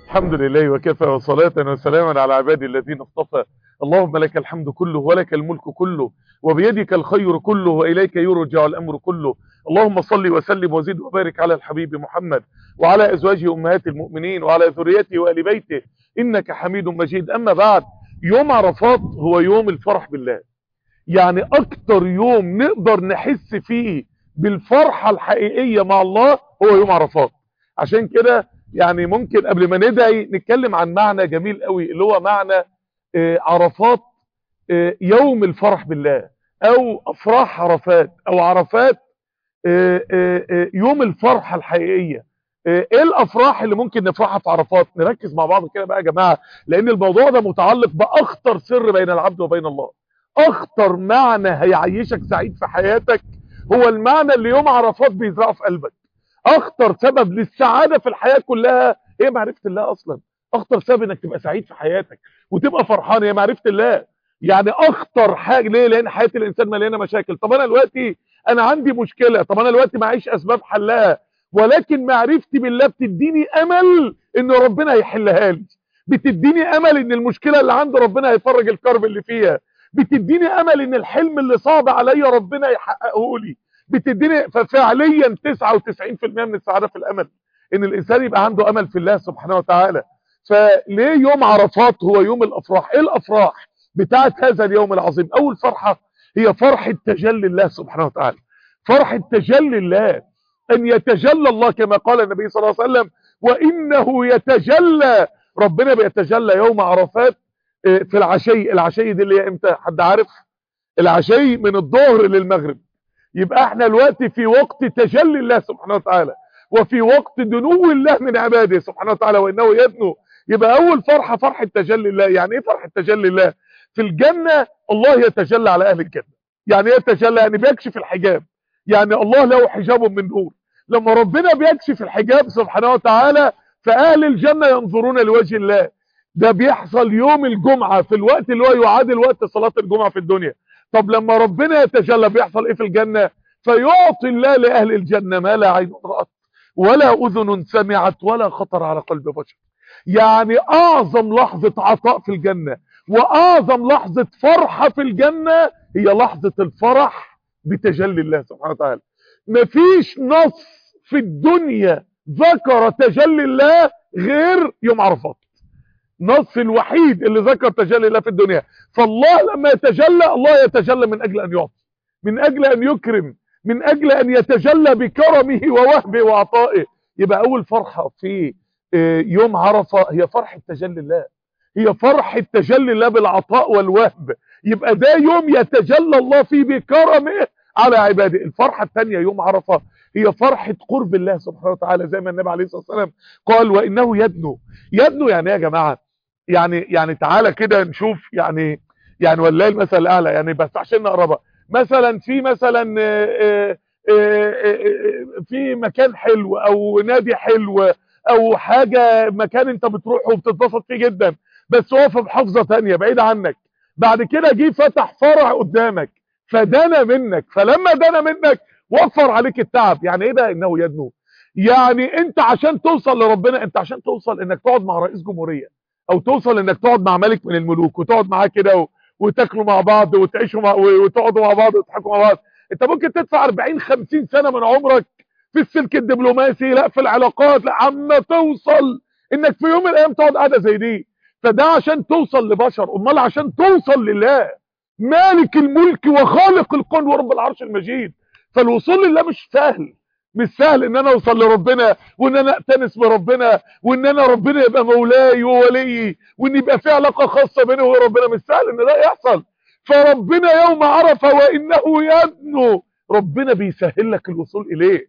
الحمد لله وكفى وصلاة وسلاما على عبادي الذين اصطفى اللهم لك الحمد كله ولك الملك كله وبيدك الخير كله وإليك يرجع الأمر كله اللهم صل وسلم وزد وبارك على الحبيب محمد وعلى أزواجه أمهات المؤمنين وعلى ذريته وآل بيته إنك حميد مجيد أما بعد يوم عرفات هو يوم الفرح بالله يعني أكتر يوم نقدر نحس فيه بالفرحة الحقيقية مع الله هو يوم عرفات عشان كده يعني ممكن قبل ما ندعي نتكلم عن معنى جميل قوي اللي هو معنى آه، عرفات آه، يوم الفرح بالله او افراح عرفات او عرفات آه، آه، آه، يوم الفرحة الحقيقية آه، ايه الافراح اللي ممكن نفرحها في عرفات نركز مع بعض كده بقى يا جماعة لان الموضوع ده متعلق باخطر سر بين العبد وبين الله اخطر معنى هيعيشك سعيد في حياتك هو المعنى اللي يوم عرفات بيزرعه في قلبك اخطر سبب للسعادة في الحياة كلها هي معرفة الله اصلا اخطر سبب انك تبقى سعيد في حياتك وتبقى فرحان هي معرفة الله يعني اخطر حاجة ليه لان حياة الانسان مليانة مشاكل طب انا دلوقتي انا عندي مشكلة طب انا دلوقتي معيش اسباب حلها ولكن معرفتي بالله بتديني امل ان ربنا هيحلها لي بتديني امل ان المشكلة اللي عند ربنا هيفرج الكرب اللي فيها بتديني امل ان الحلم اللي صعب عليا ربنا يحققه لي بتديني ففعليا 99% من السعادة في الامل ان الانسان يبقى عنده امل في الله سبحانه وتعالى فليه يوم عرفات هو يوم الافراح ايه الافراح بتاعت هذا اليوم العظيم اول فرحة هي فرحة تجلي الله سبحانه وتعالى فرحة تجلي الله ان يتجلى الله كما قال النبي صلى الله عليه وسلم وانه يتجلى ربنا بيتجلى يوم عرفات آه، في العشي العشي دي اللي هي امتى حد عارف العشي من الظهر للمغرب يبقى احنا دلوقتي في وقت تجلي الله سبحانه وتعالى وفي وقت دنو الله من عباده سبحانه وتعالى وانه يدنو يبقى اول فرحة فرحة تجلي الله يعني ايه فرحة تجلي الله في الجنة الله يتجلى على اهل الجنة يعني ايه يتجلى يعني بيكشف الحجاب يعني الله له حجاب من نور لما ربنا بيكشف الحجاب سبحانه وتعالى فاهل الجنة ينظرون لوجه الله ده بيحصل يوم الجمعة في الوقت اللي هو يعادل وقت صلاة الجمعة في الدنيا طب لما ربنا يتجلى بيحصل ايه في الجنة فيعطي الله لأهل الجنة ما لا عين رأت ولا أذن سمعت ولا خطر على قلب بشر يعني أعظم لحظة عطاء في الجنة وأعظم لحظة فرحة في الجنة هي لحظة الفرح بتجلي الله سبحانه وتعالى مفيش نص في الدنيا ذكر تجلي الله غير يوم عرفات نص الوحيد اللي ذكر تجلي الله في الدنيا فالله لما يتجلى الله يتجلى من أجل أن يعطي من أجل أن يكرم من أجل أن يتجلى بكرمه ووهبه وعطائه يبقى أول فرحة في آه، يوم عرفة هي فرحة تجلي الله هي فرحة تجلي الله بالعطاء والوهب يبقى ده يوم يتجلى الله فيه بكرمه على عباده الفرحة الثانية يوم عرفة هي فرحة قرب الله سبحانه وتعالى زي ما النبي عليه الصلاة والسلام قال وإنه يدنو يدنو يعني ايه يا جماعة يعني يعني تعالى كده نشوف يعني يعني والله المثل الاعلى يعني بس عشان نقربها مثلا في مثلا آه، آه، آه، آه، في مكان حلو او نادي حلو او حاجة مكان انت بتروحه وبتتبسط فيه جدا بس هو في محافظة تانية بعيد عنك بعد كده جه فتح فرع قدامك فدنا منك فلما دنا منك وفر عليك التعب يعني ايه ده انه يدنو يعني انت عشان توصل لربنا انت عشان توصل انك تقعد مع رئيس جمهورية او توصل انك تقعد مع ملك من الملوك وتقعد معاه كده و... وتاكلوا مع بعض وتعيشوا مع... وتقعدوا مع بعض وتضحكوا مع بعض انت ممكن تدفع 40 50 سنة من عمرك في السلك الدبلوماسي لا في العلاقات لا عما توصل انك في يوم من الايام تقعد قاعده زي دي فده عشان توصل لبشر امال عشان توصل لله مالك الملك وخالق الكون ورب العرش المجيد فالوصول لله مش سهل مش سهل ان انا اوصل لربنا وان انا اتنس بربنا وان انا ربنا يبقى مولاي وولي وان يبقى في علاقه خاصه بيني وبين ربنا مش سهل ان ده يحصل فربنا يوم عرف وانه يدنو ربنا بيسهل لك الوصول اليه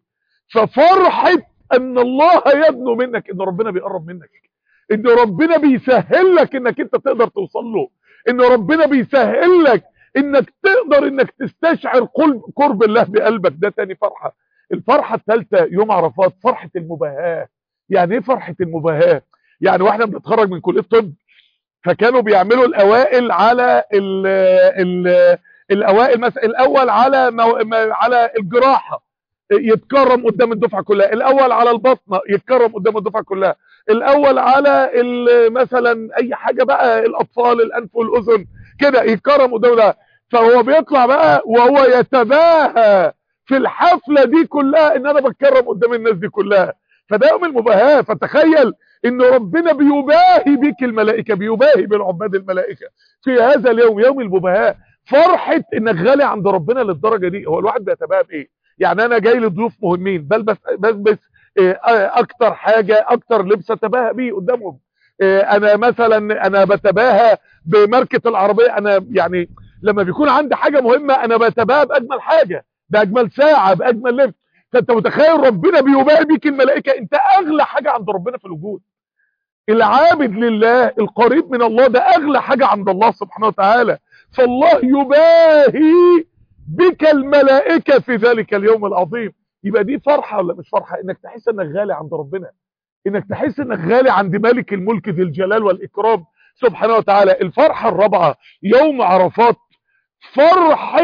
ففرحه ان الله يدنو منك ان ربنا بيقرب منك ان ربنا بيسهل لك انك انت تقدر توصل له ان ربنا بيسهل لك انك تقدر انك تستشعر قلب قرب الله بقلبك ده تاني فرحه الفرحة الثالثة يوم عرفات فرحة المباهاة يعني ايه فرحة المباهاة يعني واحنا بنتخرج من كلية طب فكانوا بيعملوا الاوائل على ال ال الاوائل مثلا الاول على مو... ما- على الجراحة يتكرم قدام الدفعه كلها الاول على البطنه يتكرم قدام الدفعه كلها الاول على مثلا اي حاجه بقى الاطفال الانف والاذن كده يتكرم قدام ده فهو بيطلع بقى وهو يتباهى في الحفله دي كلها ان انا بتكرم قدام الناس دي كلها فده يوم المباهاه فتخيل ان ربنا بيباهي بيك الملائكه بيباهي بالعباد الملائكه في هذا اليوم يوم المباهاه فرحه انك غالي عند ربنا للدرجه دي هو الواحد بيتباهى بايه يعني انا جاي لضيوف مهمين بلبس بلبس اكتر حاجه اكتر لبس اتباهى بيه قدامهم انا مثلا انا بتباهى بماركه العربيه انا يعني لما بيكون عندي حاجه مهمه انا بتباهى باجمل حاجه باجمل ساعه باجمل لبس فانت متخيل ربنا بيباهي بيك الملائكه انت اغلى حاجه عند ربنا في الوجود العابد لله القريب من الله ده اغلى حاجه عند الله سبحانه وتعالى فالله يباهي بك الملائكه في ذلك اليوم العظيم يبقى دي فرحه ولا مش فرحه انك تحس انك غالي عند ربنا انك تحس انك غالي عند ملك الملك ذي الجلال والاكرام سبحانه وتعالى الفرحه الرابعه يوم عرفات فرحه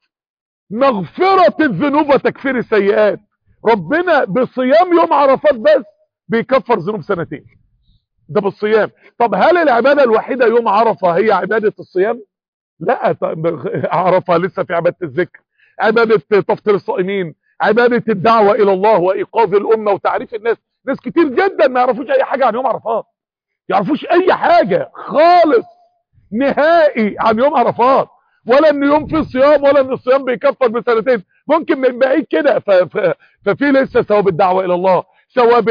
مغفره الذنوب وتكفير السيئات ربنا بصيام يوم عرفات بس بيكفر ذنوب سنتين ده بالصيام طب هل العباده الوحيده يوم عرفه هي عباده الصيام لا عرفه لسه في عباده الذكر عباده تفطير الصائمين عباده الدعوه الى الله وايقاظ الامه وتعريف الناس ناس كتير جدا ما يعرفوش اي حاجه عن يوم عرفات يعرفوش اي حاجه خالص نهائي عن يوم عرفات ولا ان يوم في صيام ولا ان الصيام بيكفر بسنتين ممكن من بعيد كده ففي لسه ثواب الدعوه الى الله ثواب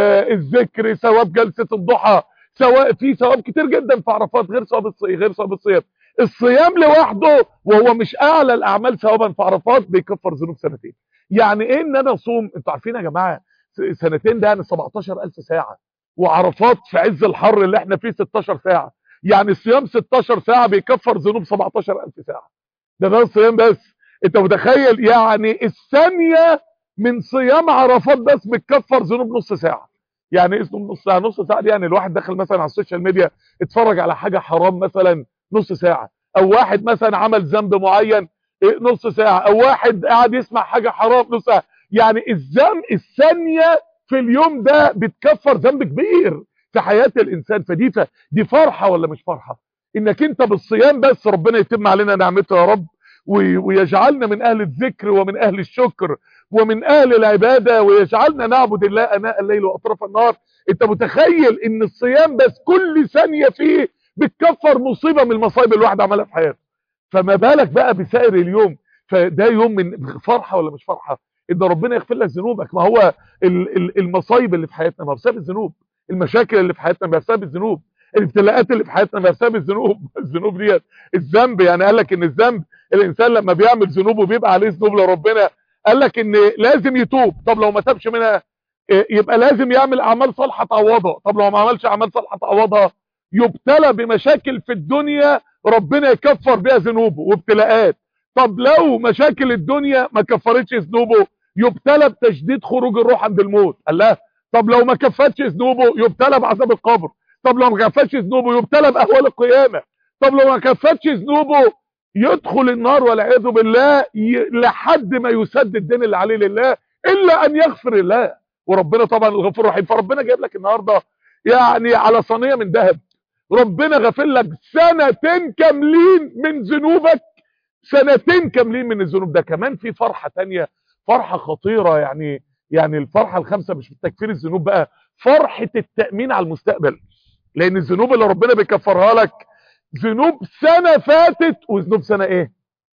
الذكر ثواب جلسه الضحى سواء في ثواب كتير جدا في عرفات غير ثواب الصيام غير ثواب الصيام الصيام لوحده وهو مش اعلى الاعمال ثوابا في عرفات بيكفر ذنوب سنتين يعني ايه ان انا اصوم انتوا عارفين يا جماعه سنتين ده يعني 17000 ساعه وعرفات في عز الحر اللي احنا فيه 16 ساعه يعني الصيام 16 ساعه بيكفر ذنوب 17000 ساعه ده ده الصيام بس انت متخيل يعني الثانيه من صيام عرفات بس بتكفر ذنوب نص ساعه يعني اسمه نص ساعه نص ساعه دي يعني الواحد دخل مثلا على السوشيال ميديا اتفرج على حاجه حرام مثلا نص ساعه او واحد مثلا عمل ذنب معين نص ساعه او واحد قاعد يسمع حاجه حرام نص ساعه يعني الذنب الثانيه في اليوم ده بتكفر ذنب كبير في حياه الانسان فدي دي فرحه ولا مش فرحه انك انت بالصيام بس ربنا يتم علينا نعمته يا رب ويجعلنا من اهل الذكر ومن اهل الشكر ومن اهل العباده ويجعلنا نعبد الله اناء الليل واطراف النهار انت متخيل ان الصيام بس كل ثانيه فيه بتكفر مصيبه من المصايب اللي الواحد عملها في حياته فما بالك بقى بسائر اليوم فده يوم من فرحه ولا مش فرحه ان ربنا يغفر لك ذنوبك ما هو المصايب اللي في حياتنا ما بسبب الذنوب المشاكل اللي في حياتنا ما بسبب الذنوب الابتلاءات اللي في حياتنا ما بسبب الذنوب الذنوب ديت الذنب يعني قال لك ان الذنب الانسان لما بيعمل ذنوب وبيبقى عليه ذنوب لربنا قال لك ان لازم يتوب طب لو ما تابش منها يبقى لازم يعمل اعمال صالحه تعوضها طب لو ما عملش اعمال صالحه تعوضها يبتلى بمشاكل في الدنيا ربنا يكفر بيها ذنوبه وابتلاءات طب لو مشاكل الدنيا ما كفرتش ذنوبه يبتلى بتشديد خروج الروح عند الموت قال لا طب لو ما كفتش ذنوبه يبتلى بعذاب القبر طب لو ما كفتش ذنوبه يبتلى باهوال القيامه طب لو ما كفتش ذنوبه يدخل النار والعياذ بالله ي... لحد ما يسدد الدين اللي عليه لله الا ان يغفر الله وربنا طبعا الغفور الرحيم فربنا جايب لك النهارده يعني على صينيه من ذهب ربنا غفر لك سنتين كاملين من ذنوبك سنتين كاملين من الذنوب ده كمان في فرحه تانية فرحه خطيره يعني يعني الفرحه الخامسه مش في تكفير الذنوب بقى فرحه التامين على المستقبل لان الذنوب اللي ربنا بيكفرها لك ذنوب سنه فاتت وذنوب سنه ايه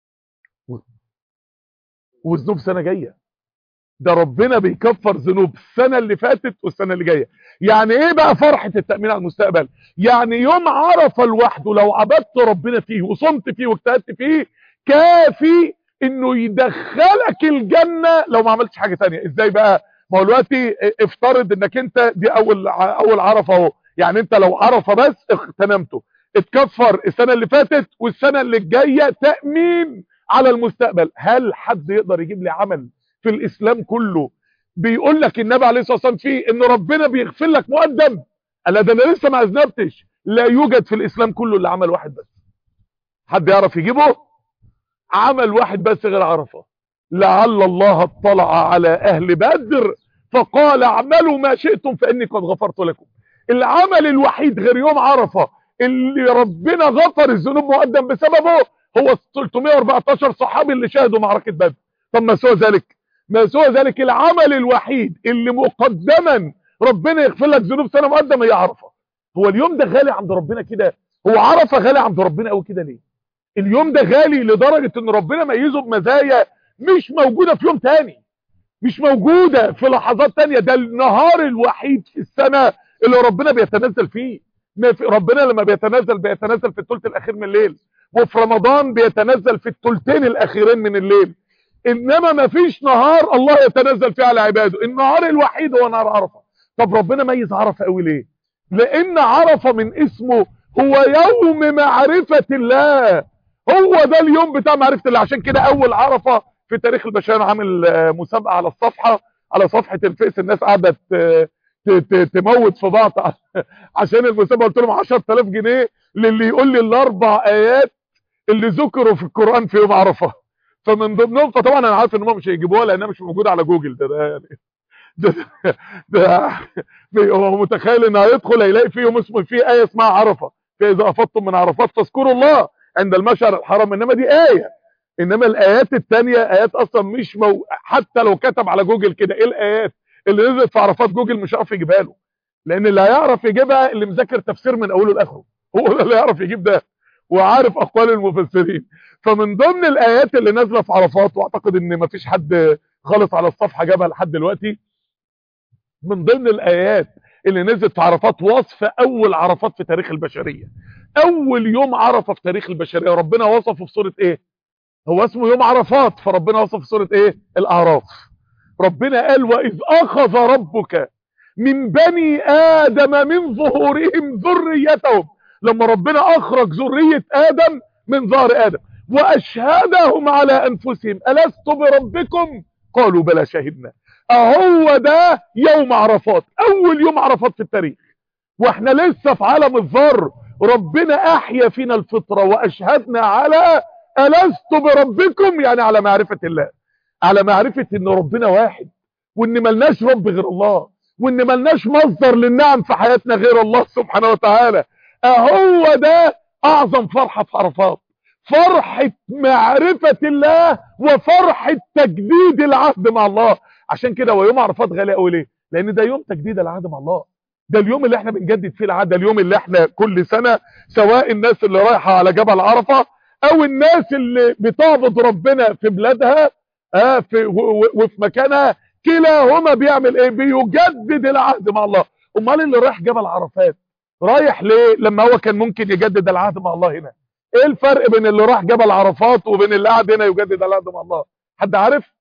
وذنوب سنه جايه ده ربنا بيكفر ذنوب السنه اللي فاتت والسنه اللي جايه يعني ايه بقى فرحه التامين على المستقبل يعني يوم عرفه لوحده لو عبدت ربنا فيه وصمت فيه واجتهدت فيه كافي انه يدخلك الجنه لو ما عملتش حاجه ثانيه ازاي بقى ما هو دلوقتي افترض انك انت دي اول اول عرفه اهو يعني انت لو عرفه بس اغتنمته اتكفر السنه اللي فاتت والسنه اللي جايه تامين على المستقبل هل حد يقدر يجيب لي عمل في الاسلام كله بيقول لك النبي عليه الصلاه والسلام فيه ان ربنا بيغفر لك مقدم قال ده انا لسه ما اذنبتش لا يوجد في الاسلام كله الا عمل واحد بس حد يعرف يجيبه عمل واحد بس غير عرفه لعل الله اطلع على اهل بدر فقال اعملوا ما شئتم فاني قد غفرت لكم العمل الوحيد غير يوم عرفة اللي ربنا غفر الذنوب مقدم بسببه هو 314 صحابي اللي شاهدوا معركة بدر طب ما سوى ذلك ما سوى ذلك العمل الوحيد اللي مقدما ربنا يغفر لك ذنوب سنة مقدمة هي عرفة هو اليوم ده غالي عند ربنا كده هو عرفة غالي عند ربنا قوي كده ليه اليوم ده غالي لدرجة ان ربنا ميزه بمزايا مش موجودة في يوم تاني مش موجودة في لحظات تانية ده النهار الوحيد في السنة اللي ربنا بيتنزل فيه ما في ربنا لما بيتنزل بيتنزل في الثلث الاخير من الليل وفي رمضان بيتنزل في الثلثين الاخيرين من الليل انما ما فيش نهار الله يتنزل فيه على عباده النهار الوحيد هو نهار عرفة طب ربنا ميز عرفة قوي ليه لان عرفة من اسمه هو يوم معرفة الله هو ده اليوم بتاع معرفة الله عشان كده اول عرفة في تاريخ البشر عامل مسابقة على الصفحة على صفحة الفيس الناس قعدت تموت في بعض عشان المسابقة قلت لهم 10000 جنيه للي يقول لي الاربع ايات اللي ذكروا في القرآن في يوم عرفة فمن ضمنهم فطبعا انا عارف ان هم مش هيجيبوها لانها مش موجوده على جوجل ده ده يعني ده, ده, ده هو متخيل ان هيدخل هيلاقي فيه يوم اسمه فيه ايه اسمها عرفه فاذا افضتم من عرفات فاذكروا الله عند المشعر الحرام انما دي ايه انما الايات الثانيه ايات اصلا مش مو... حتى لو كتب على جوجل كده ايه الايات اللي نزلت في عرفات جوجل مش هيعرف يجيبها له لان اللي هيعرف يجيبها اللي مذاكر تفسير من اوله لاخره هو اللي هيعرف يجيب ده وعارف اقوال المفسرين فمن ضمن الايات اللي نازله في عرفات واعتقد ان مفيش حد خالص على الصفحه جابها لحد دلوقتي من ضمن الايات اللي نزلت في عرفات وصف اول عرفات في تاريخ البشريه اول يوم عرفه في تاريخ البشريه ربنا وصفه في سوره ايه هو اسمه يوم عرفات فربنا وصف في سوره ايه الاعراف ربنا قال واذ اخذ ربك من بني ادم من ظهورهم ذريتهم لما ربنا اخرج ذريه ادم من ظهر ادم واشهدهم على انفسهم الست بربكم قالوا بلى شهدنا اهو ده يوم عرفات اول يوم عرفات في التاريخ واحنا لسه في عالم الذر ربنا احيا فينا الفطره واشهدنا على الست بربكم يعني على معرفه الله على معرفه ان ربنا واحد وان ملناش رب غير الله وان ملناش مصدر للنعم في حياتنا غير الله سبحانه وتعالى اهو ده اعظم فرحه في عرفات فرحة معرفة الله وفرحة تجديد العهد مع الله عشان كده ويوم عرفات غالي قوي ليه لان ده يوم تجديد العهد مع الله ده اليوم اللي احنا بنجدد فيه العهد ده اليوم اللي احنا كل سنة سواء الناس اللي رايحة على جبل عرفة او الناس اللي بتعبد ربنا في بلادها اه في وفي مكانها كلاهما بيعمل ايه بيجدد العهد مع الله امال اللي رايح جبل عرفات رايح ليه لما هو كان ممكن يجدد العهد مع الله هنا ايه الفرق بين اللي راح جبل عرفات وبين اللي قاعد هنا يجدد العهد مع الله حد عارف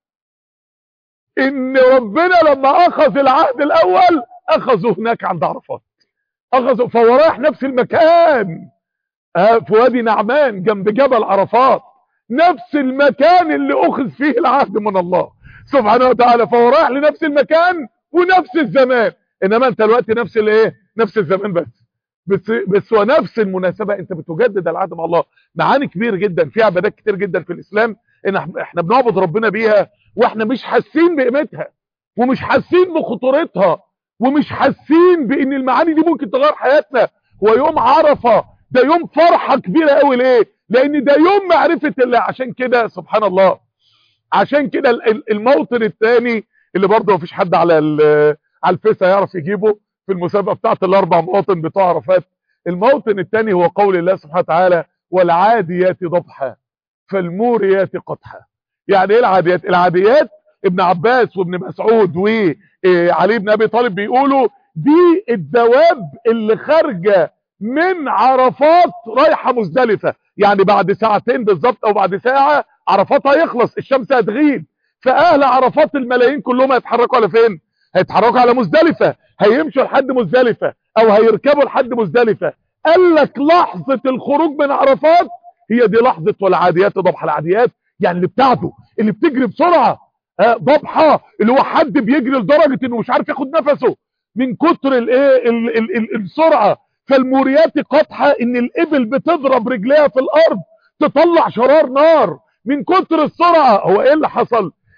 ان ربنا لما اخذ العهد الاول اخذه هناك عند عرفات اخذه فهو رايح نفس المكان آه في وادي نعمان جنب جبل عرفات نفس المكان اللي اخذ فيه العهد من الله سبحانه وتعالى فهو رايح لنفس المكان ونفس الزمان انما انت دلوقتي نفس الايه نفس الزمان بس بس بس ونفس المناسبه انت بتجدد العهد مع الله معاني كبير جدا في عبادات كتير جدا في الاسلام ان احنا بنعبد ربنا بيها واحنا مش حاسين بقيمتها ومش حاسين بخطورتها ومش حاسين بان المعاني دي ممكن تغير حياتنا هو يوم عرفه ده يوم فرحه كبيره قوي ليه لان ده يوم معرفه الله عشان كده سبحان الله عشان كده الموطن الثاني اللي برضه مفيش حد على على الفيس هيعرف يجيبه في المسابقه بتاعت الاربع مواطن بتوع عرفات الموطن الثاني هو قول الله سبحانه وتعالى والعاديات ضبحا فالموريات قطحا يعني ايه العاديات العاديات ابن عباس وابن مسعود وعلي بن ابي طالب بيقولوا دي الدواب اللي خارجه من عرفات رايحه مزدلفه يعني بعد ساعتين بالظبط او بعد ساعه عرفات هيخلص الشمس هتغيب فاهل عرفات الملايين كلهم هيتحركوا على فين هيتحركوا على مزدلفه هيمشوا لحد مزدلفه او هيركبوا لحد مزدلفه قال لك لحظه الخروج من عرفات هي دي لحظه والعاديات ضبح العاديات يعني اللي بتاعته اللي بتجري بسرعه ضبحه اللي هو حد بيجري لدرجه انه مش عارف ياخد نفسه من كتر الايه السرعه فالموريات قطحه ان الابل بتضرب رجليها في الارض تطلع شرار نار من كتر السرعه هو ايه اللي حصل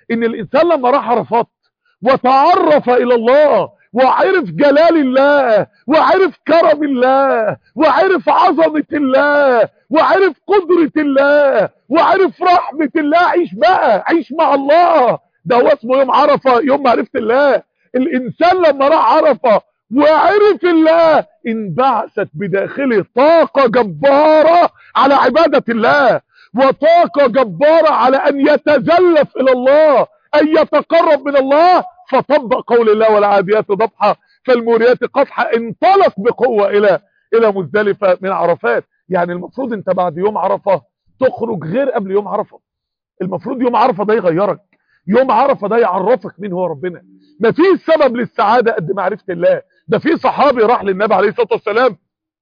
ان الانسان لما راح عرفات وتعرف الى الله وعرف جلال الله وعرف كرم الله وعرف عظمة الله وعرف قدرة الله وعرف رحمة الله عيش بقى عيش مع الله ده هو اسمه يوم عرفة يوم معرفة الله الانسان لما راح عرفة وعرف الله انبعثت بداخله طاقة جبارة على عبادة الله وطاقة جبارة على ان يتزلف الى الله ان يتقرب من الله فطبق قول الله والعاديات ضبحا فالموريات قطحا انطلق بقوة الى الى مزدلفة من عرفات يعني المفروض انت بعد يوم عرفة تخرج غير قبل يوم عرفة المفروض يوم عرفة ده يغيرك يوم عرفة ده يعرفك مين هو ربنا ما في سبب للسعادة قد معرفة الله ده في صحابي راح للنبي عليه الصلاة والسلام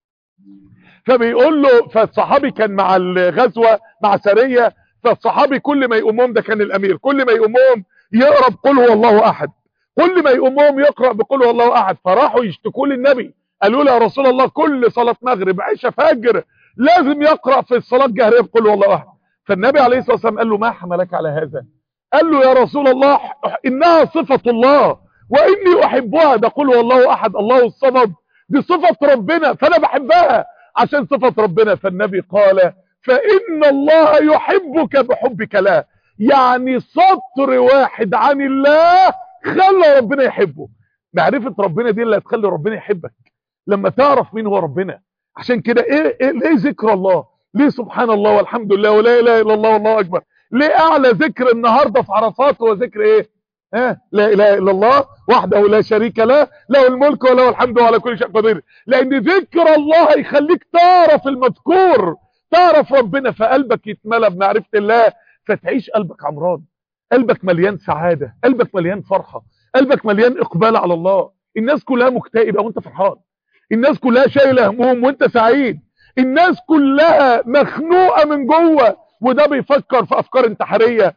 فبيقول له فالصحابي كان مع الغزوة مع سرية فالصحابي كل ما يقومهم ده كان الامير كل ما يقومهم يقرا بقول هو الله احد كل ما يقومهم يقرا بقول هو الله احد فراحوا يشتكوا للنبي قالوا له يا رسول الله كل صلاه مغرب عشاء فجر لازم يقرا في الصلاه الجهريه بقول هو الله احد فالنبي عليه الصلاه والسلام قال له ما حملك على هذا قال له يا رسول الله انها صفه الله واني احبها ده قل هو الله احد الله الصمد دي صفه ربنا فانا بحبها عشان صفه ربنا فالنبي قال فان الله يحبك بحبك له يعني سطر واحد عن الله خلى ربنا يحبه معرفة ربنا دي اللي هتخلي ربنا يحبك لما تعرف مين هو ربنا عشان كده ايه, إيه ليه ذكر الله ليه سبحان الله والحمد لله ولا اله الا الله والله اكبر ليه اعلى ذكر النهاردة في عرفات هو ذكر ايه ها لا اله الا الله وحده لا شريك له له الملك وله الحمد على كل شيء قدير لان ذكر الله يخليك تعرف المذكور تعرف ربنا فقلبك يتملى بمعرفة الله فتعيش قلبك عمران قلبك مليان سعادة قلبك مليان فرحة قلبك مليان اقبال على الله الناس كلها مكتئبة وانت فرحان الناس كلها شايلة هموم وانت سعيد الناس كلها مخنوقة من جوه وده بيفكر في افكار انتحارية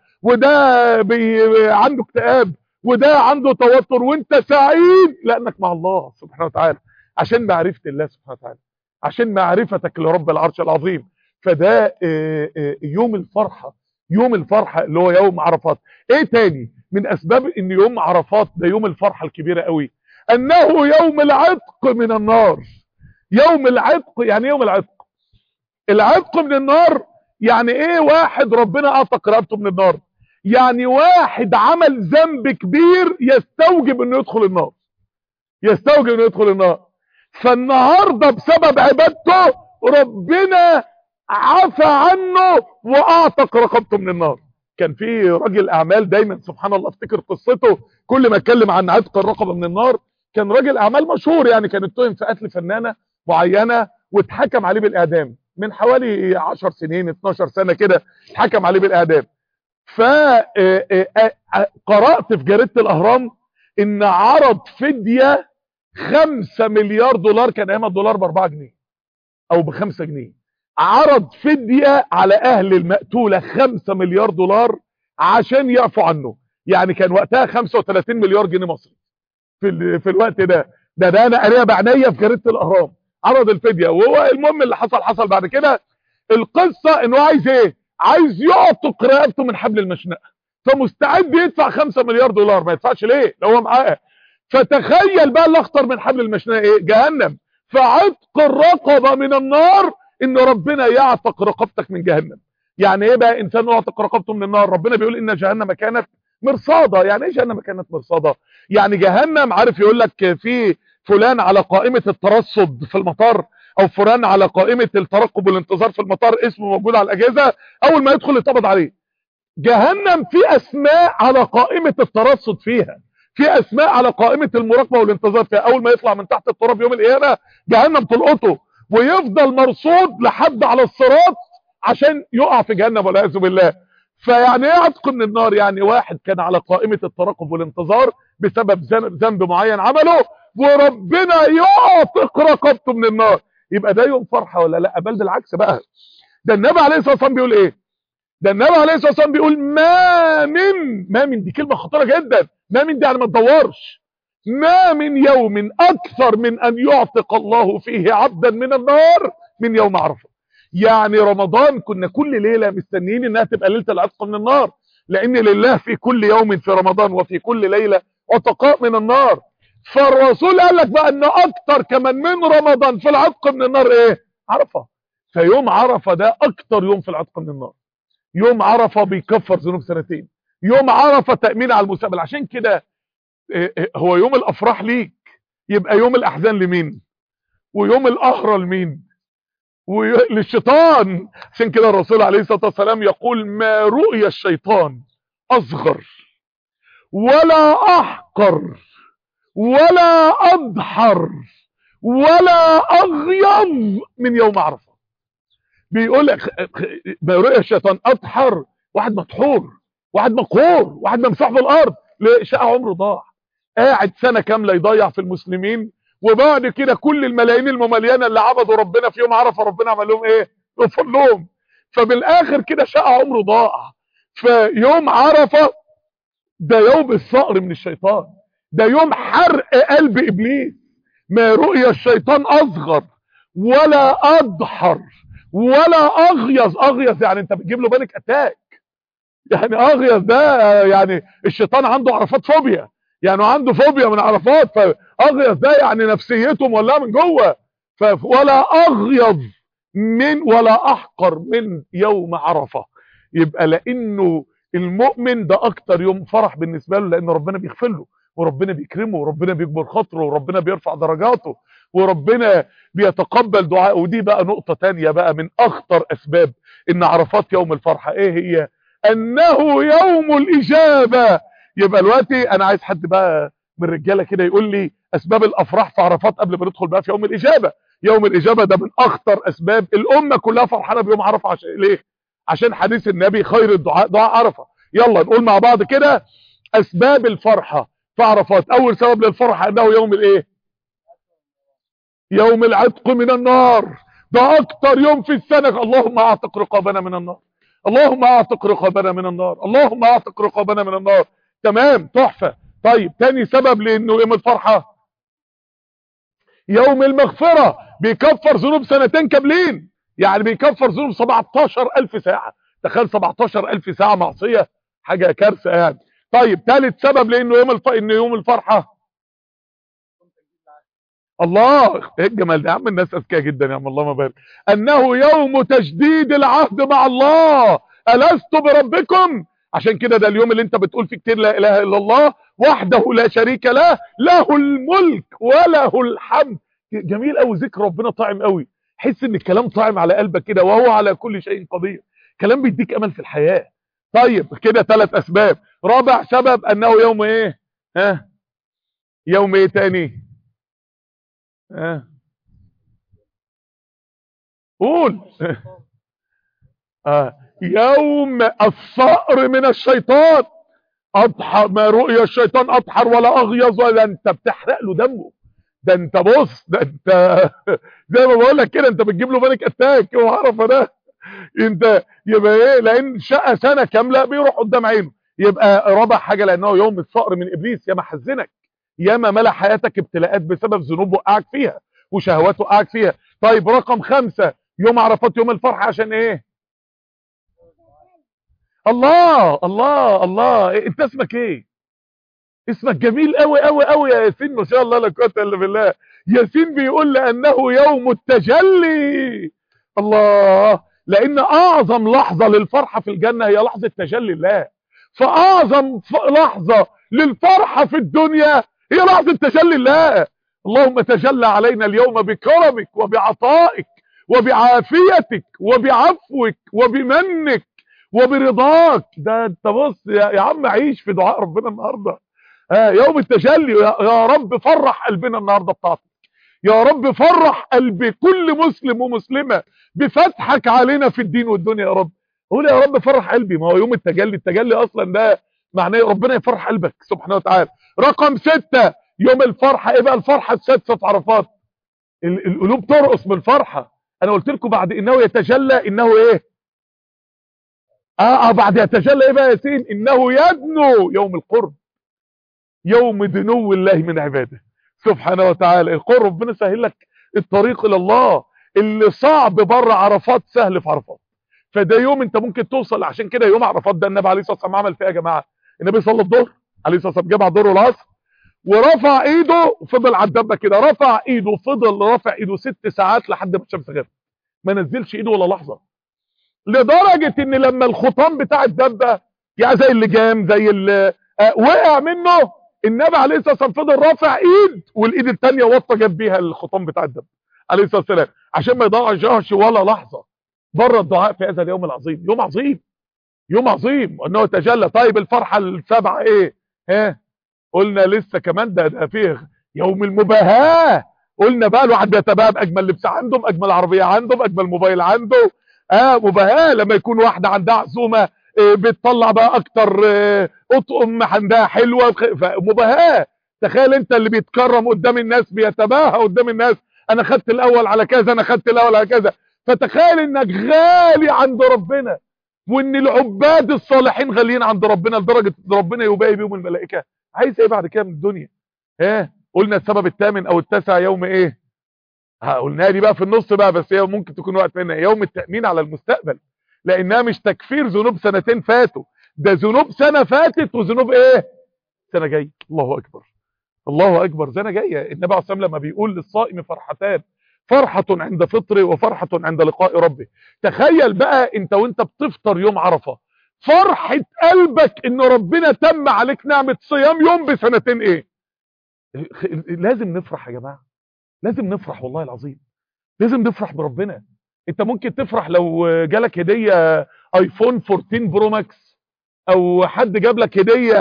وده بي... عنده اكتئاب وده عنده توتر وانت سعيد لانك مع الله سبحانه وتعالى عشان معرفة الله سبحانه وتعالى عشان معرفتك لرب العرش العظيم فده يوم الفرحة يوم الفرحة اللي هو يوم عرفات ايه تاني من اسباب ان يوم عرفات ده يوم الفرحة الكبيرة قوي انه يوم العتق من النار يوم العتق يعني يوم العتق العتق من النار يعني ايه واحد ربنا اعتق رقبته من النار يعني واحد عمل ذنب كبير يستوجب انه يدخل النار يستوجب انه يدخل النار فالنهارده بسبب عبادته ربنا عفى عنه واعتق رقبته من النار كان في راجل اعمال دايما سبحان الله افتكر قصته كل ما اتكلم عن عتق الرقبه من النار كان راجل اعمال مشهور يعني كان اتهم في قتل فنانه معينه واتحكم عليه بالاعدام من حوالي 10 سنين 12 سنه كده اتحكم عليه بالاعدام ف قرات في جريده الاهرام ان عرض فديه 5 مليار دولار كان ايام الدولار ب 4 جنيه او ب 5 جنيه عرض فدية على اهل المقتولة 5 مليار دولار عشان يعفوا عنه يعني كان وقتها 35 مليار جنيه مصري في, في الوقت ده ده ده انا قاريها بعينيا في جريده الاهرام عرض الفدية وهو المهم اللي حصل حصل بعد كده القصة انه عايز ايه عايز يعتق رقبته من حبل المشنقة فمستعد يدفع 5 مليار دولار ما يدفعش ليه لو هو معاه فتخيل بقى اللي اخطر من حبل المشنقة ايه جهنم فعتق الرقبة من النار ان ربنا يعتق رقبتك من جهنم يعني ايه بقى انسان يعتق رقبته من النار ربنا بيقول ان جهنم كانت مرصاده يعني ايه جهنم كانت مرصاده يعني جهنم عارف يقول لك في فلان على قائمة الترصد في المطار او فلان على قائمة الترقب والانتظار في المطار اسمه موجود على الاجهزة اول ما يدخل يتقبض عليه جهنم في اسماء على قائمة الترصد فيها في اسماء على قائمة المراقبة والانتظار فيها اول ما يطلع من تحت التراب يوم القيامة جهنم تلقطه ويفضل مرصود لحد على الصراط عشان يقع في جهنم والعياذ بالله فيعني ايه عتق من النار يعني واحد كان على قائمة الترقب والانتظار بسبب ذنب معين عمله وربنا يعتق رقبته من النار يبقى ده يوم فرحة ولا لا بل بالعكس بقى ده النبي عليه الصلاة والسلام بيقول ايه ده النبي عليه الصلاة والسلام بيقول ما من ما من دي كلمة خطيرة جدا ما من دي يعني ما تدورش ما من يوم اكثر من ان يعتق الله فيه عبدا من النار من يوم عرفه يعني رمضان كنا كل ليلة مستنيين انها تبقى ليلة العتق من النار لان لله في كل يوم في رمضان وفي كل ليلة عتقاء من النار فالرسول قال لك بقى ان اكتر كمان من رمضان في العتق من النار ايه عرفة فيوم عرفة ده اكتر يوم في العتق من النار يوم عرفة بيكفر ذنوب سنتين يوم عرفة تأمين على المستقبل عشان كده هو يوم الافراح ليك يبقى يوم الاحزان لمين ويوم القهرة لمين وللشيطان عشان كده الرسول عليه الصلاة والسلام يقول ما رؤي الشيطان اصغر ولا احقر ولا اضحر ولا اغيظ من يوم عرفة بيقول لك ما رؤي الشيطان اضحر واحد مطحور واحد مقهور واحد ممسوح في الارض شقى عمره ضاع قاعد سنة كاملة يضيع في المسلمين وبعد كده كل الملايين المملينة اللي عبدوا ربنا في يوم عرفة ربنا عمل لهم ايه غفر لهم فبالاخر كده شقى عمره ضاع فيوم عرفة ده يوم الصقر من الشيطان ده يوم حرق قلب ابليس ما رؤيا الشيطان اصغر ولا اضحر ولا اغيظ اغيظ يعني انت بتجيب له بانك اتاك يعني اغيظ ده يعني الشيطان عنده عرفات فوبيا يعني عنده فوبيا من عرفات فاغيظ ده يعني نفسيته مولعه من جوه ولا اغيظ من ولا احقر من يوم عرفه يبقى لانه المؤمن ده اكتر يوم فرح بالنسبه له لان ربنا بيغفر له وربنا بيكرمه وربنا بيكبر خاطره وربنا بيرفع درجاته وربنا بيتقبل دعاءه ودي بقى نقطة تانية بقى من اخطر اسباب ان عرفات يوم الفرحة ايه هي انه يوم الاجابة يبقى دلوقتي انا عايز حد بقى من الرجاله كده يقول لي اسباب الافراح في عرفات قبل ما ندخل بقى في يوم الاجابه يوم الاجابه ده من اخطر اسباب الامه كلها فرحانه بيوم عرفه عشان ليه عشان حديث النبي خير الدعاء دعاء عرفه يلا نقول مع بعض كده اسباب الفرحه في عرفات اول سبب للفرحه انه يوم الايه يوم العتق من النار ده اكتر يوم في السنه اللهم اعتق رقابنا من النار اللهم اعتق رقابنا من النار اللهم اعتق رقابنا من النار تمام تحفة طيب تاني سبب لانه يوم الفرحة يوم المغفرة بيكفر ذنوب سنتين كاملين يعني بيكفر ذنوب 17000 ساعة تخيل 17000 ساعة معصية حاجة كارثة يعني طيب ثالث سبب لانه يوم الف... انه يوم الفرحة الله ايه الجمال ده يا عم الناس اذكياء جدا يا عم الله ما بارك انه يوم تجديد العهد مع الله الست بربكم عشان كده ده اليوم اللي انت بتقول فيه كتير لا اله الا الله وحده لا شريك له له الملك وله الحمد جميل قوي ذكر ربنا طاعم قوي حس ان الكلام طاعم على قلبك كده وهو على كل شيء قدير كلام بيديك امل في الحياة طيب كده ثلاث اسباب رابع سبب انه يوم ايه ها يوم ايه تاني ها قول آه. يوم الصقر من الشيطان اضحر ما رؤيا الشيطان اضحر ولا اغيظ ولا انت بتحرق له دمه ده انت بص ده انت زي ما بقول لك كده انت بتجيب له بانك اتاك وعرفه ده انت يبقى ايه لان شقى سنه كامله بيروح قدام عينه يبقى رابع حاجه لانه يوم الصقر من ابليس يا ما حزنك يا ما ملا حياتك ابتلاءات بسبب ذنوب وقعك فيها وشهوات وقعك فيها طيب رقم خمسة يوم عرفات يوم الفرح عشان ايه الله الله الله انت اسمك ايه اسمك جميل قوي قوي قوي يا ياسين ما شاء الله لا قوه الا بالله ياسين بيقول لانه يوم التجلي الله لان اعظم لحظه للفرحه في الجنه هي لحظه تجلي الله فاعظم لحظه للفرحه في الدنيا هي لحظه تجلي الله اللهم تجلى علينا اليوم بكرمك وبعطائك وبعافيتك وبعفوك وبمنك وبرضاك ده انت بص يا, يا عم عيش في دعاء ربنا النهارده آه يوم التجلي يا, يا رب فرح قلبنا النهارده بتاعتك يا رب فرح قلب كل مسلم ومسلمه بفتحك علينا في الدين والدنيا يا رب قول يا رب فرح قلبي ما هو يوم التجلي التجلي اصلا ده معناه ربنا يفرح قلبك سبحانه وتعالى رقم ستة يوم الفرحة ايه بقى الفرحة السادسة في عرفات القلوب ترقص من الفرحة انا قلت لكم بعد انه يتجلى انه ايه اه, آه بعد يتجلى ايه بقى يا ياسين انه يدنو يوم القرب يوم دنو الله من عباده سبحانه وتعالى القرب ربنا سهل لك الطريق الى الله اللي صعب بره عرفات سهل في عرفات فده يوم انت ممكن توصل عشان كده يوم عرفات ده النبي عليه الصلاه والسلام عمل فيه يا جماعه النبي صلى الظهر عليه الصلاه والسلام جمع الظهر والعصر ورفع ايده وفضل على الدبه كده رفع ايده وفضل رافع ايده ست ساعات لحد ما الشمس غابت ما نزلش ايده ولا لحظه لدرجه ان لما الخطام بتاع الدبه يعني زي اللجام زي اللي وقع منه النبي عليه الصلاه والسلام فضل رافع ايد والايد الثانيه وطى جاب بيها الخطام بتاع الدب عليه الصلاه والسلام عشان ما يضيعش ولا لحظه بره الدعاء في هذا اليوم العظيم يوم عظيم يوم عظيم وانه تجلى طيب الفرحه السبعه ايه ها قلنا لسه كمان ده ده فيه يوم المباهاه قلنا بقى الواحد بيتباهى باجمل لبس عنده باجمل عربيه عنده باجمل موبايل عنده اه مباهاه لما يكون واحده عندها عزومه اه بتطلع بقى اكتر اه اطقم عندها حلوه مباهاه تخيل انت اللي بيتكرم قدام الناس بيتباهى قدام الناس انا خدت الاول على كذا انا خدت الاول على كذا فتخيل انك غالي عند ربنا وان العباد الصالحين غاليين عند ربنا لدرجه ربنا يباهي بيهم الملائكه عايز ايه بعد كده من الدنيا ها قلنا السبب الثامن او التاسع يوم ايه قلناها دي بقى في النص بقى بس هي ممكن تكون وقت منها يوم التامين على المستقبل لانها مش تكفير ذنوب سنتين فاتوا ده ذنوب سنه فاتت وذنوب ايه سنه جايه الله اكبر الله اكبر سنه جايه النبي عليه الصلاه لما بيقول للصائم فرحتان فرحة عند فطره وفرحة عند لقاء ربه تخيل بقى انت وانت بتفطر يوم عرفة فرحة قلبك ان ربنا تم عليك نعمة صيام يوم بسنتين ايه لازم نفرح يا جماعة لازم نفرح والله العظيم لازم نفرح بربنا انت ممكن تفرح لو جالك هدية ايفون 14 برو ماكس او حد جاب لك هدية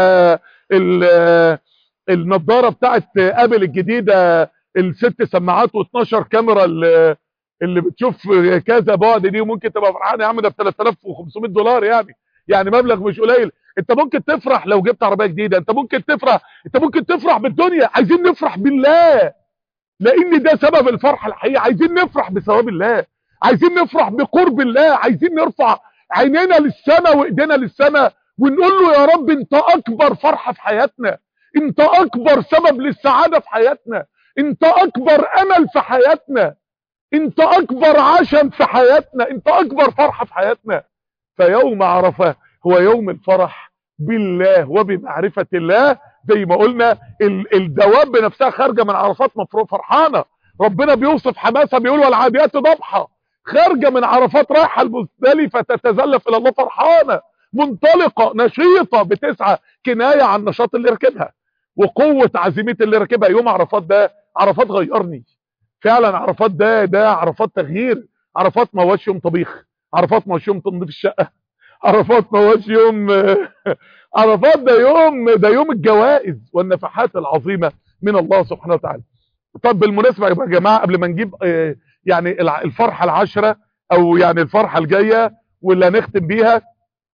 النضارة بتاعت ابل الجديدة الست سماعات و12 كاميرا اللي, اللي بتشوف كذا بعد دي وممكن تبقى فرحان يا عم ده ب 3500 دولار يعني يعني مبلغ مش قليل انت ممكن تفرح لو جبت عربيه جديده انت ممكن تفرح انت ممكن تفرح بالدنيا عايزين نفرح بالله لان ده سبب الفرحه الحقيقيه عايزين نفرح بثواب الله عايزين نفرح بقرب الله عايزين نرفع عينينا للسماء وايدينا للسماء ونقول له يا رب انت اكبر فرحه في حياتنا انت اكبر سبب للسعاده في حياتنا انت اكبر امل في حياتنا انت اكبر عشم في حياتنا انت اكبر فرحة في حياتنا فيوم عرفة هو يوم الفرح بالله وبمعرفة الله زي ما قلنا الدواب بنفسها خارجة من عرفات مفروض فرحانة ربنا بيوصف حماسة بيقول والعاديات ضبحة خارجة من عرفات رايحة المزدلفة تتزلف الى الله فرحانة منطلقة نشيطة بتسعى كناية عن نشاط اللي ركبها وقوة عزيمة اللي ركبها يوم عرفات ده عرفات غيرني فعلا عرفات ده ده عرفات تغيير عرفات ما هوش يوم طبيخ عرفات ما هوش يوم تنظيف الشقة عرفات ما هوش يوم عرفات ده يوم ده يوم الجوائز والنفحات العظيمة من الله سبحانه وتعالى طب بالمناسبة يا جماعة قبل ما نجيب يعني الفرحة العشرة او يعني الفرحة الجاية واللي هنختم بيها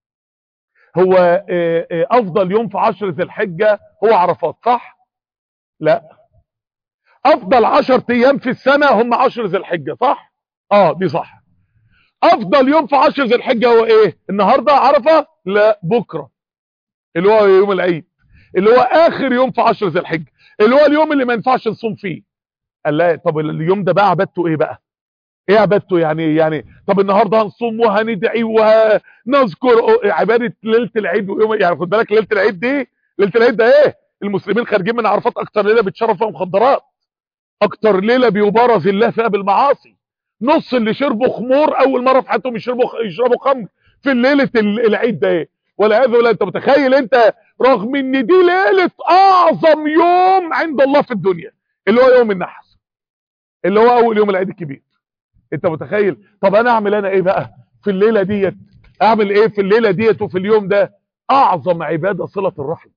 هو افضل يوم في عشر ذي الحجة هو عرفات صح لا افضل عشر ايام في السنة هم عشر ذي الحجة صح اه دي صح افضل يوم في عشر ذي الحجة هو ايه النهاردة عرفة لا بكرة اللي هو يوم العيد اللي هو اخر يوم في عشر ذي الحجة اللي هو اليوم اللي ما ينفعش نصوم فيه قال لا طب اليوم ده بقى عبادته ايه بقى ايه عبادته يعني يعني طب النهارده هنصوم وهندعي وهنذكر عباده ليله العيد ويوم يعني خد بالك ليله العيد دي ليله العيد ده ايه المسلمين خارجين من عرفات اكتر ليله بتشرف فيها مخدرات اكتر ليله بيبارز الله فيها بالمعاصي نص اللي شربوا خمور اول مره في حياتهم يشربوا يشربوا خمر في ليله العيد ده ايه والعياذ بالله انت متخيل انت رغم ان دي ليله اعظم يوم عند الله في الدنيا اللي هو يوم النحس اللي هو اول يوم العيد الكبير انت متخيل طب انا اعمل انا ايه بقى في الليله ديت اعمل ايه في الليله ديت وفي اليوم ده اعظم عباده صله الرحم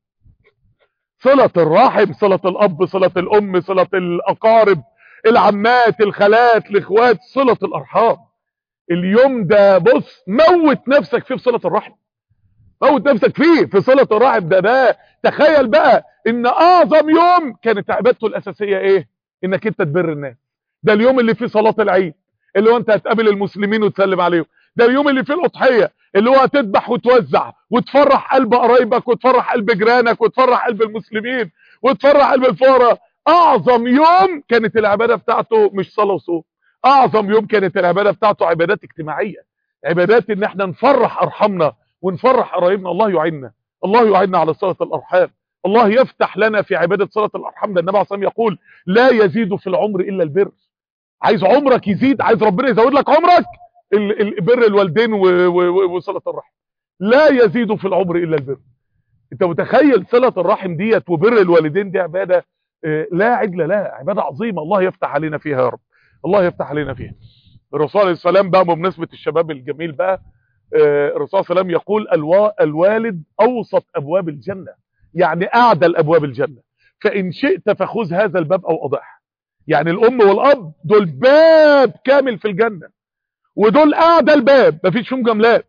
صله الرحم صله الاب صله الام صله الاقارب العمات الخالات الاخوات صله الارحام اليوم ده بص موت نفسك فيه في صله الرحم موت نفسك فيه في صله الرحم ده ده تخيل بقى ان اعظم يوم كانت عبادته الاساسيه ايه انك انت تبر الناس ده اليوم اللي فيه صلاه العيد اللي هو انت هتقابل المسلمين وتسلم عليهم ده اليوم اللي فيه الاضحيه اللي هو هتذبح وتوزع وتفرح قلب قرايبك وتفرح قلب جيرانك وتفرح قلب المسلمين وتفرح قلب الفقراء اعظم يوم كانت العباده بتاعته مش صلاه وصوم اعظم يوم كانت العباده بتاعته عبادات اجتماعيه عبادات ان احنا نفرح ارحامنا ونفرح قرايبنا الله يعيننا الله يعيننا على صلة الارحام الله يفتح لنا في عبادة صلة الارحام ده النبي عليه الصلاة والسلام يقول لا يزيد في العمر الا البر عايز عمرك يزيد عايز ربنا يزود لك عمرك ال- ال- بر الوالدين و- و- و- وصلة الرحم لا يزيد في العمر الا البر انت متخيل صلة الرحم ديت وبر الوالدين دي عبادة آه، لا عدل لها عبادة عظيمة الله يفتح علينا فيها يا رب الله يفتح علينا فيها الرسول عليه السلام بقى بمناسبة الشباب الجميل بقى آه، الرسول صلى الله عليه وسلم يقول الوا الوالد أوسط أبواب الجنة يعني أعدى الأبواب الجنة فإن شئت فخذ هذا الباب أو أضعه يعني الأم والأب دول باب كامل في الجنة ودول أعدى الباب مفيش فيهم جملات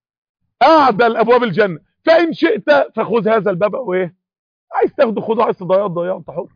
أعدى الأبواب الجنة فإن شئت فخذ هذا الباب أو إيه عايز تاخده خده عايز تضيعه تضيعه أنت حر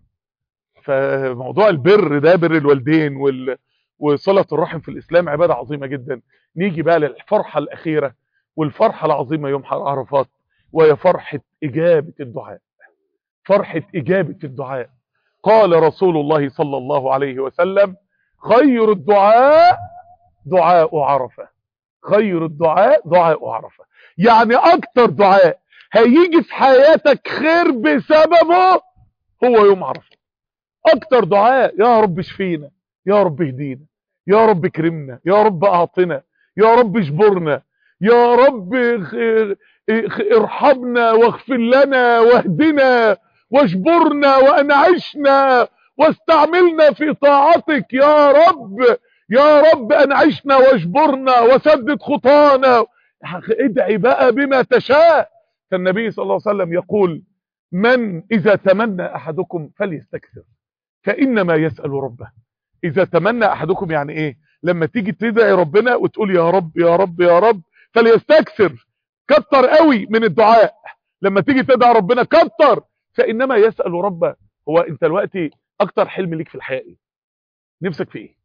فموضوع البر ده بر الوالدين وال... وصلة الرحم في الإسلام عبادة عظيمة جدا نيجي بقى للفرحة الأخيرة والفرحة العظيمة يوم عرفات وهي فرحة إجابة الدعاء فرحة إجابة الدعاء قال رسول الله صلى الله عليه وسلم خير الدعاء دعاء عرفة خير الدعاء دعاء عرفة يعني أكتر دعاء هيجي في حياتك خير بسببه هو يوم عرفة أكتر دعاء يا رب اشفينا يا رب اهدينا يا رب اكرمنا يا رب اعطنا يا رب اجبرنا يا رب اخ- اخ- ارحمنا واغفر لنا واهدنا واجبرنا وانعشنا واستعملنا في طاعتك يا رب يا رب انعشنا واجبرنا وسدد خطانا ادعي بقى بما تشاء فالنبي صلى الله عليه وسلم يقول من اذا تمنى احدكم فليستكثر فانما يسأل ربه اذا تمنى احدكم يعني ايه لما تيجي تدعي ربنا وتقول يا رب يا رب يا رب فليستكثر كتر قوي من الدعاء لما تيجي تدعي ربنا كتر فانما يسأل ربه هو انت دلوقتي اكتر حلم ليك في الحياة ايه نفسك في ايه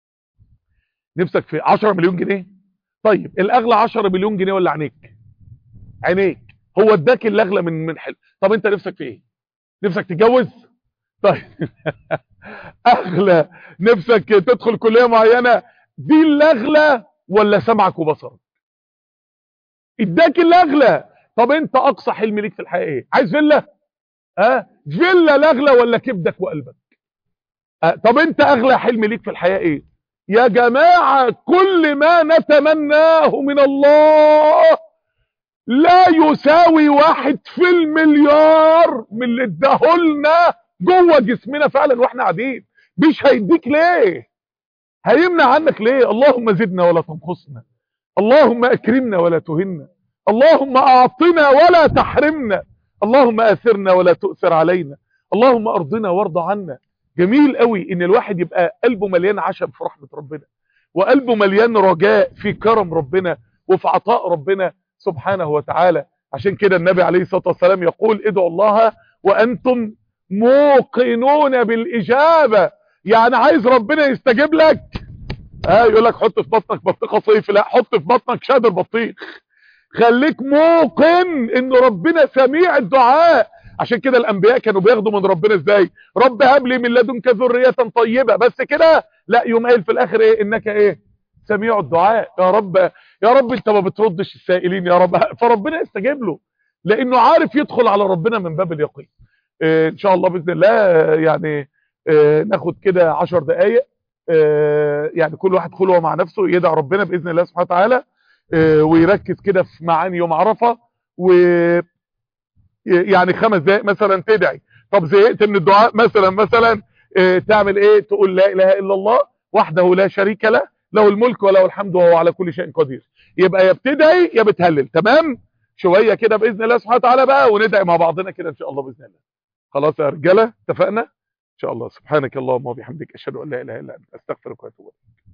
نفسك في 10 مليون جنيه طيب الاغلى 10 مليون جنيه ولا عينيك عينيك هو اداك الاغلى من من حلم طب انت نفسك في ايه نفسك تتجوز طيب اغلى نفسك تدخل كلية معينة دي الاغلى ولا سمعك وبصرك اداك الاغلى طب انت اقصى حلم ليك في الحياة ايه عايز فيلا ها فيلا الاغلى ولا كبدك وقلبك أه؟ طب انت اغلى حلم ليك في الحياة ايه يا جماعة كل ما نتمناه من الله لا يساوي واحد في المليار من اللي اداهولنا جوه جسمنا فعلا واحنا قاعدين مش هيديك ليه هيمنع عنك ليه اللهم زدنا ولا تنقصنا اللهم اكرمنا ولا تهنا اللهم اعطنا ولا تحرمنا اللهم اثرنا ولا تؤثر علينا اللهم ارضنا وارض عنا جميل قوي ان الواحد يبقى قلبه مليان عشم في رحمة ربنا وقلبه مليان رجاء في كرم ربنا وفي عطاء ربنا سبحانه وتعالى عشان كده النبي عليه الصلاة والسلام يقول ادعوا الله وانتم موقنون بالاجابة يعني عايز ربنا يستجيب لك اه يقول لك حط في بطنك بطيخه صيف لا حط في بطنك شادر بطيخ خليك موقن ان ربنا سميع الدعاء عشان كده الانبياء كانوا بياخدوا من ربنا ازاي رب هب لي من لدنك ذريه طيبه بس كده لا يوم قايل في الاخر ايه انك ايه سميع الدعاء يا رب يا رب انت ما بتردش السائلين يا رب فربنا يستجيب له لانه عارف يدخل على ربنا من باب اليقين إيه ان شاء الله باذن الله يعني إيه ناخد كده 10 دقائق إيه يعني كل واحد خلوه مع نفسه يدعي ربنا باذن الله سبحانه وتعالى ويركز كده في معاني يوم عرفه و يعني خمس دقائق مثلا تدعي طب زهقت من الدعاء مثلا مثلا تعمل ايه تقول لا اله الا الله وحده لا شريك له له الملك وله الحمد وهو على كل شيء قدير يبقى يا بتدعي يا بتهلل تمام شويه كده باذن الله سبحانه وتعالى بقى وندعي مع بعضنا كده ان شاء الله باذن الله خلاص يا رجاله اتفقنا ان شاء الله سبحانك اللهم وبحمدك اشهد ان لا اله الا انت استغفرك واتوب اليك